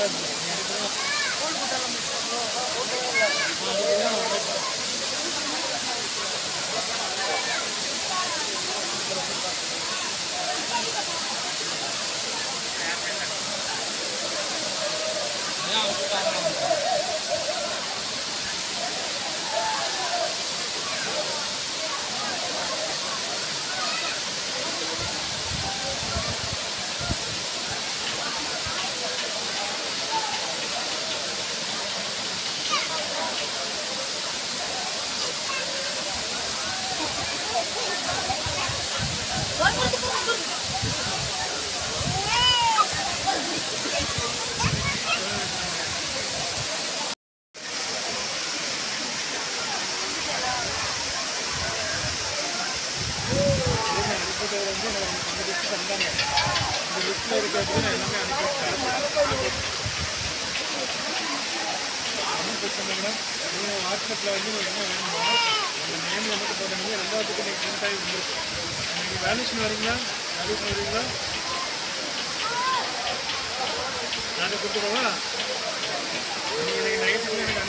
அனுப்பிட்டது வந்து எனக்கு அந்த லிஸ்ட் தந்தாங்க இந்த லிஸ்ட்டில் இருக்கிறது நான் எல்லாமே அனுப்பி வச்சிட்டேன் ஒன்றும் பிரச்சனை இல்லை நீங்கள் வாட்ஸ்அப்பில் வந்து உங்களுக்கு என்ன வேணுமோ அந்த நேமில் மட்டும் போட்டீங்க ரெண்டாவதுக்கு நீங்கள் பிரிண்ட் ஆகி வந்துருக்கு நீங்கள் வேல்யூஷன் வரீங்களா வேல்யூஷன் வரீங்களா நாளைக்கு கொடுத்துருவா நீங்கள் இன்னைக்கு நைட்டுக்கு எனக்கு